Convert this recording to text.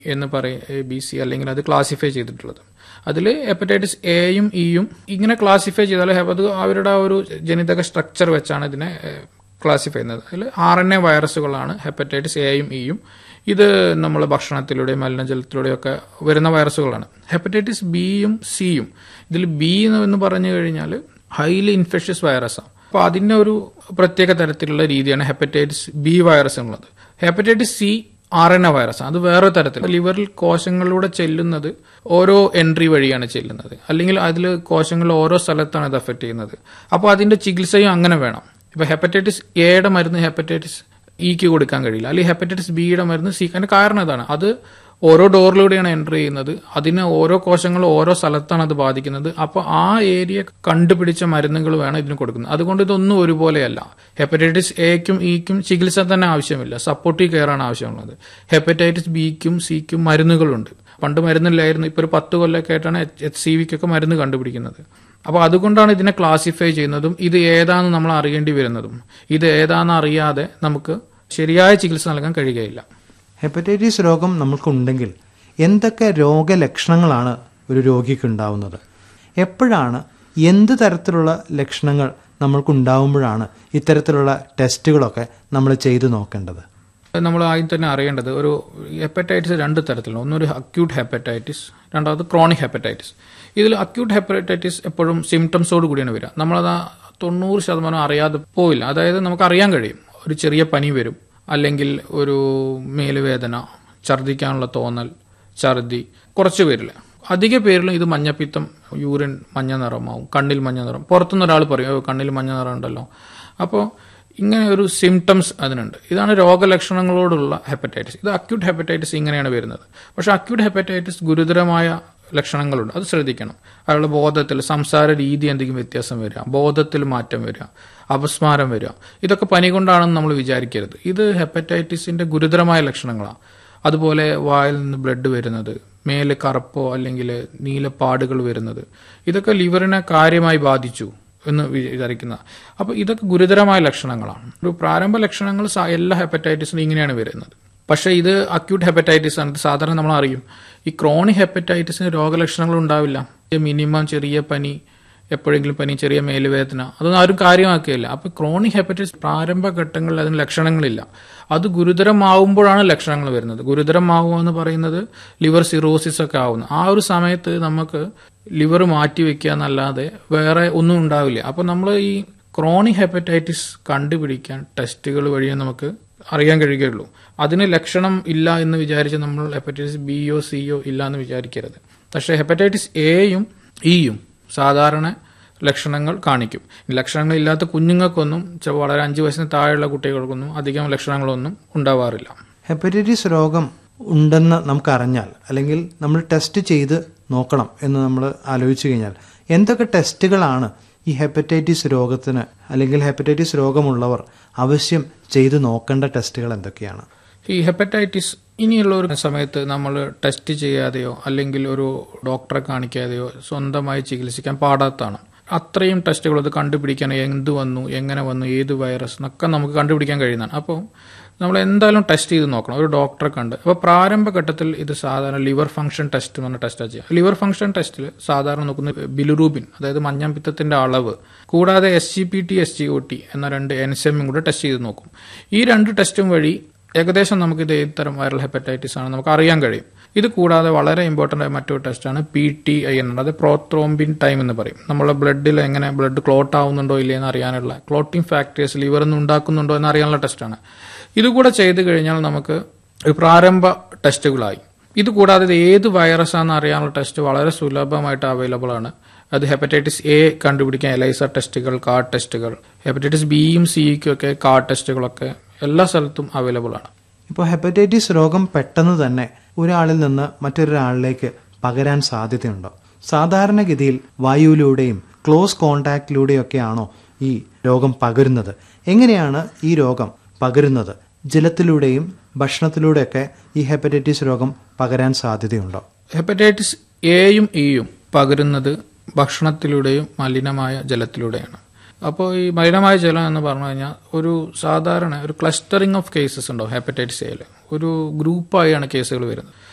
എന്ന് പറയും A B C അല്ലെങ്കിൽ അത് ക്ലാസിഫൈ ചെയ്തിട്ടുള്ളത് അതിൽ ഹെപ്പറ്റൈറ്റിസ് എയും ഇയും ഇങ്ങനെ ക്ലാസിഫൈ ചെയ്താൽ അത് അവരുടെ ആ ഒരു ജനിതക സ്ട്രക്ചർ വെച്ചാണ് ഇതിനെ ക്ലാസിഫൈ ചെയ്യുന്നത് അതിൽ ആർ എൻ എ വൈറസുകളാണ് ഹെപ്പറ്റൈറ്റിസ് എയും ഇയും ഇത് നമ്മൾ ഭക്ഷണത്തിലൂടെയും മലിനജലത്തിലൂടെയും ഒക്കെ വരുന്ന വൈറസുകളാണ് ഹെപ്പറ്റൈറ്റിസ് ബിയും സിയും ഇതിൽ ബി എന്ന് പറഞ്ഞു കഴിഞ്ഞാൽ ഹൈലി ഇൻഫെഷ്യസ് വൈറസാണ് അപ്പോൾ അതിൻ്റെ ഒരു പ്രത്യേക തരത്തിലുള്ള രീതിയാണ് ഹെപ്പറ്റൈറ്റിസ് ബി വൈറസ് എന്നുള്ളത് hepatitis C R N A virus അത് വേറെ തരത്തിൽ ലിവറിൽ കോശങ്ങളിലൂടെ ചെല്ലുന്നത് ഓരോ എൻട്രി വഴിയാണ് ചെല്ലുന്നത് അല്ലെങ്കിൽ അതിൽ കോശങ്ങളിൽ ഓരോ സ്ഥലത്താണ് ഇത് എഫക്ട് ചെയ്യുന്നത് അപ്പോൾ അതിന്റെ ചികിത്സയും അങ്ങനെ വേണം ഇപ്പൊ ഹെപ്പറ്റൈറ്റിസ് എയുടെ മരുന്ന് ഹെപ്പറ്റൈറ്റിസ് ഇക്ക് കൊടുക്കാൻ കഴിയില്ല അല്ലെങ്കിൽ ഹെപ്പറ്റൈറ്റിസ് ബിയുടെ മരുന്ന് സി അതിന്റെ കാരണം ഇതാണ് അത് ഓരോ ഡോറിലൂടെയാണ് എൻ്റർ ചെയ്യുന്നത് അതിന് ഓരോ കോശങ്ങളും ഓരോ സ്ഥലത്താണ് അത് ബാധിക്കുന്നത് അപ്പോൾ ആ ഏരിയ കണ്ടുപിടിച്ച മരുന്നുകൾ വേണം ഇതിന് കൊടുക്കുന്നത് അതുകൊണ്ട് ഇതൊന്നും ഒരുപോലെയല്ല ഹെപ്പറ്റൈറ്റിസ് എക്കും ഇക്കും ചികിത്സ തന്നെ ആവശ്യമില്ല സപ്പോർട്ടീവ് കെയർ ആണ് ആവശ്യമുള്ളത് ഹെപ്പറ്റൈറ്റിസ് ബിക്കും സിക്കും മരുന്നുകളുണ്ട് പണ്ട് മരുന്നില്ലായിരുന്നു ഇപ്പോൾ ഒരു പത്ത് കൊല്ലമൊക്കെ ആയിട്ടാണ് എച്ച് സി വിക്കൊക്കെ മരുന്ന് കണ്ടുപിടിക്കുന്നത് അപ്പോൾ അതുകൊണ്ടാണ് ഇതിനെ ക്ലാസിഫൈ ചെയ്യുന്നതും ഇത് ഏതാണെന്ന് നമ്മൾ അറിയേണ്ടി വരുന്നതും ഇത് ഏതാണെന്ന് അറിയാതെ നമുക്ക് ശരിയായ ചികിത്സ നൽകാൻ കഴിയുകയില്ല ഹെപ്പറ്റൈറ്റിസ് രോഗം നമ്മൾക്കുണ്ടെങ്കിൽ എന്തൊക്കെ രോഗലക്ഷണങ്ങളാണ് ഒരു രോഗിക്ക് ഉണ്ടാവുന്നത് എപ്പോഴാണ് എന്ത് തരത്തിലുള്ള ലക്ഷണങ്ങൾ നമ്മൾക്കുണ്ടാവുമ്പോഴാണ് ഇത്തരത്തിലുള്ള ടെസ്റ്റുകളൊക്കെ നമ്മൾ ചെയ്തു നോക്കേണ്ടത് നമ്മൾ ആദ്യം തന്നെ അറിയേണ്ടത് ഒരു ഹെപ്പറ്റൈറ്റിസ് രണ്ട് തരത്തിലുണ്ട് ഒന്നൊരു അക്യൂട്ട് ഹെപ്പറ്റൈറ്റിസ് രണ്ടാമത് ക്രോണിക് ഹെപ്പറ്റൈറ്റിസ് ഇതിൽ അക്യൂട്ട് ഹെപ്പറ്റൈറ്റിസ് എപ്പോഴും സിംറ്റംസോട് കൂടിയാണ് വരിക നമ്മളത് തൊണ്ണൂറ് ശതമാനം അറിയാതെ പോയില്ല അതായത് നമുക്ക് അറിയാൻ കഴിയും ഒരു ചെറിയ പനി വരും അല്ലെങ്കിൽ ഒരു മേലുവേദന ഛർദ്ദിക്കാനുള്ള തോന്നൽ ഛർദി കുറച്ച് പേരിൽ അധിക പേരിലും ഇത് മഞ്ഞപ്പിത്തം യൂറിൻ മഞ്ഞ നിറമാവും കണ്ണിൽ മഞ്ഞ നിറം പുറത്തുനിന്ന് ഒരാൾ പറയും കണ്ണിൽ മഞ്ഞ നിറം ഉണ്ടല്ലോ അപ്പോൾ ഇങ്ങനെ ഒരു സിംറ്റംസ് അതിനുണ്ട് ഇതാണ് രോഗലക്ഷണങ്ങളോടുള്ള ഹെപ്പറ്റൈറ്റിസ് ഇത് അക്യൂട്ട് ഹെപ്പറ്റൈറ്റിസ് ഇങ്ങനെയാണ് വരുന്നത് പക്ഷേ അക്യൂട്ട് ഹെപ്പറ്റൈറ്റിസ് ഗുരുതരമായ ലക്ഷണങ്ങളുണ്ട് അത് ശ്രദ്ധിക്കണം അയാളുടെ ബോധത്തിൽ സംസാര രീതി എന്തെങ്കിലും വ്യത്യാസം വരിക ബോധത്തിൽ മാറ്റം വരിക അപസ്മാരം വരിക ഇതൊക്കെ പനി കൊണ്ടാണെന്ന് നമ്മൾ വിചാരിക്കരുത് ഇത് ഹെപ്പറ്റൈറ്റിസിന്റെ ഗുരുതരമായ ലക്ഷണങ്ങളാണ് അതുപോലെ വായിൽ നിന്ന് ബ്ലഡ് വരുന്നത് മേല് കറുപ്പോ അല്ലെങ്കിൽ നീലപ്പാടുകൾ വരുന്നത് ഇതൊക്കെ ലിവറിനെ കാര്യമായി ബാധിച്ചു എന്ന് വിചാരിക്കുന്ന അപ്പോൾ ഇതൊക്കെ ഗുരുതരമായ ലക്ഷണങ്ങളാണ് ഒരു പ്രാരംഭ ലക്ഷണങ്ങൾ എല്ലാ ഹെപ്പറ്റൈറ്റിസിനും ഇങ്ങനെയാണ് വരുന്നത് പക്ഷേ ഇത് അക്യൂട്ട് ഹെപ്പറ്റൈറ്റിസ് ആണ് ഇത് സാധാരണ നമ്മൾ അറിയും ഈ ക്രോണിക് ഹെപ്പറ്റൈറ്റിസിന് രോഗലക്ഷണങ്ങൾ ഉണ്ടാവില്ല മിനിമം ചെറിയ പനി എപ്പോഴെങ്കിലും പനി ചെറിയ മേലുവേദന അതൊന്നും ആരും കാര്യമാക്കുകയില്ല അപ്പൊ ക്രോണിക് ഹെപ്പറ്റൈറ്റിസ് പ്രാരംഭ ഘട്ടങ്ങളിൽ അതിന് ലക്ഷണങ്ങളില്ല അത് ഗുരുതരമാവുമ്പോഴാണ് ലക്ഷണങ്ങൾ വരുന്നത് ഗുരുതരമാവുക എന്ന് പറയുന്നത് ലിവർ സിറോസിസ് ഒക്കെ ആവുന്നു ആ ഒരു സമയത്ത് നമുക്ക് ലിവർ മാറ്റി വെക്കുക എന്നല്ലാതെ വേറെ ഒന്നും ഉണ്ടാവില്ല അപ്പൊ നമ്മൾ ഈ ക്രോണിക് ഹെപ്പറ്റൈറ്റിസ് കണ്ടുപിടിക്കാൻ ടെസ്റ്റുകൾ വഴിയേ നമുക്ക് അറിയാൻ കഴിയുകയുള്ളൂ അതിന് ലക്ഷണം ഇല്ല എന്ന് വിചാരിച്ച് നമ്മൾ ഹെപ്പറ്റൈറ്റിസ് ബിയോ സിയോ ഇല്ല എന്ന് വിചാരിക്കരുത് പക്ഷേ ഹെപ്പറ്റൈറ്റിസ് എയും ഇയും സാധാരണ ലക്ഷണങ്ങൾ കാണിക്കും ലക്ഷണങ്ങൾ ഇല്ലാത്ത കുഞ്ഞുങ്ങൾക്കൊന്നും വളരെ അഞ്ച് വയസ്സിന് താഴെയുള്ള കുട്ടികൾക്കൊന്നും അധികം ലക്ഷണങ്ങളൊന്നും ഉണ്ടാവാറില്ല ഹെപ്പറ്റൈറ്റിസ് രോഗം ഉണ്ടെന്ന് നമുക്കറിഞ്ഞാൽ അല്ലെങ്കിൽ നമ്മൾ ടെസ്റ്റ് ചെയ്ത് നോക്കണം എന്ന് നമ്മൾ ആലോചിച്ചു കഴിഞ്ഞാൽ എന്തൊക്കെ ടെസ്റ്റുകളാണ് ഈ ഹെപ്പറ്റൈറ്റിസ് രോഗത്തിന് അല്ലെങ്കിൽ ഹെപ്പറ്റൈറ്റിസ് രോഗമുള്ളവർ ആവശ്യം ചെയ്തു നോക്കേണ്ട ടെസ്റ്റുകൾ എന്തൊക്കെയാണ് ഈ ഹെപ്പറ്റൈറ്റിസ് ഇനിയുള്ള ഒരു സമയത്ത് നമ്മൾ ടെസ്റ്റ് ചെയ്യാതെയോ അല്ലെങ്കിൽ ഒരു ഡോക്ടറെ കാണിക്കാതെയോ സ്വന്തമായി ചികിത്സിക്കാൻ പാടാത്തതാണ് അത്രയും ടെസ്റ്റുകൾ അത് കണ്ടുപിടിക്കാൻ എന്ത് വന്നു എങ്ങനെ വന്നു ഏത് വൈറസ് എന്നൊക്കെ നമുക്ക് കണ്ടുപിടിക്കാൻ കഴിയുന്നതാണ് അപ്പോൾ നമ്മൾ എന്തായാലും ടെസ്റ്റ് ചെയ്ത് നോക്കണം ഒരു ഡോക്ടറെ കണ്ട് അപ്പോൾ പ്രാരംഭഘട്ടത്തിൽ ഇത് സാധാരണ ലിവർ ഫംഗ്ഷൻ ടെസ്റ്റ് എന്ന് പറഞ്ഞ ടെസ്റ്റാണ് ചെയ്യുക ലിവർ ഫംഗ്ഷൻ ടെസ്റ്റിൽ സാധാരണ നോക്കുന്നത് ബിലുറൂബിൻ അതായത് മഞ്ഞപ്പിത്തത്തിന്റെ അളവ് കൂടാതെ S G P T S G O T എന്ന രണ്ട് എൻസെമ്മും കൂടെ ടെസ്റ്റ് ചെയ്ത് നോക്കും ഈ രണ്ട് ടെസ്റ്റും വഴി ഏകദേശം നമുക്ക് ഇത് ഏത് തരം വൈറൽ ഹെപ്പറ്റൈറ്റിസ് ആണ് നമുക്ക് അറിയാൻ കഴിയും ഇത് കൂടാതെ വളരെ ഇമ്പോർട്ടൻ്റ് ആയ മറ്റൊരു ടെസ്റ്റാണ് പി ടി ഐ എന്നുള്ളത് അത് പ്രോത്രോംബിൻ ടൈം എന്ന് പറയും നമ്മളെ ബ്ലഡിൽ എങ്ങനെ ബ്ലഡ് ക്ലോട്ട് ആവുന്നുണ്ടോ ഇല്ലേ എന്ന് അറിയാനുള്ള ക്ലോട്ടിംഗ് ഫാക്ടേഴ്സ് ലിവറിൽ നിന്ന് ഉണ്ടാക്കുന്നുണ്ടോ എന്ന് അറിയാനുള്ള ടെസ്റ്റാണ് ഇതുകൂടെ ചെയ്തു കഴിഞ്ഞാൽ നമുക്ക് പ്രാരംഭ ടെസ്റ്റുകളായി ഇത് കൂടാതെ ഇത് ഏത് വൈറസ് ആണെന്ന് അറിയാനുള്ള ടെസ്റ്റ് വളരെ സുലഭമായിട്ട് അവൈലബിൾ ആണ് അത് ഹെപ്പറ്റൈറ്റിസ് എ കണ്ടുപിടിക്കാൻ എലൈസ ടെസ്റ്റുകൾ കാർഡ് ടെസ്റ്റുകൾ ഹെപ്പറ്റൈറ്റിസ് ബിയും സിക്കും ഒക്കെ കാർഡ് ടെസ്റ്റുകളൊക്കെ എല്ലാ സ്ഥലത്തും അവൈലബിൾ ആണ് ഇപ്പോൾ ഹെപ്പറ്റൈറ്റിസ് രോഗം പെട്ടെന്ന് തന്നെ ഒരാളിൽ നിന്ന് മറ്റൊരാളിലേക്ക് പകരാൻ സാധ്യതയുണ്ടോ സാധാരണഗതിയിൽ വായുവിലൂടെയും ക്ലോസ് കോണ്ടാക്റ്റിലൂടെയൊക്കെയാണോ ഈ രോഗം പകരുന്നത് എങ്ങനെയാണ് ഈ രോഗം പകരുന്നത് ജലത്തിലൂടെയും ഭക്ഷണത്തിലൂടെയൊക്കെ ഈ ഹെപ്പറ്റൈറ്റിസ് രോഗം പകരാൻ സാധ്യതയുണ്ടോ ഹെപ്പറ്റൈറ്റിസ് എയും ഇയും പകരുന്നത് ഭക്ഷണത്തിലൂടെയും മലിനമായ ജലത്തിലൂടെയാണ് അപ്പോൾ ഈ മലിനമായ ജലം എന്ന് പറഞ്ഞു കഴിഞ്ഞാൽ ഒരു സാധാരണ ഒരു ക്ലസ്റ്ററിംഗ് ഓഫ് കേസസ് ഉണ്ടാവും ഹെപ്പറ്റൈറ്റിസ് എയിൽ ഒരു ഗ്രൂപ്പായാണ് കേസുകൾ വരുന്നത്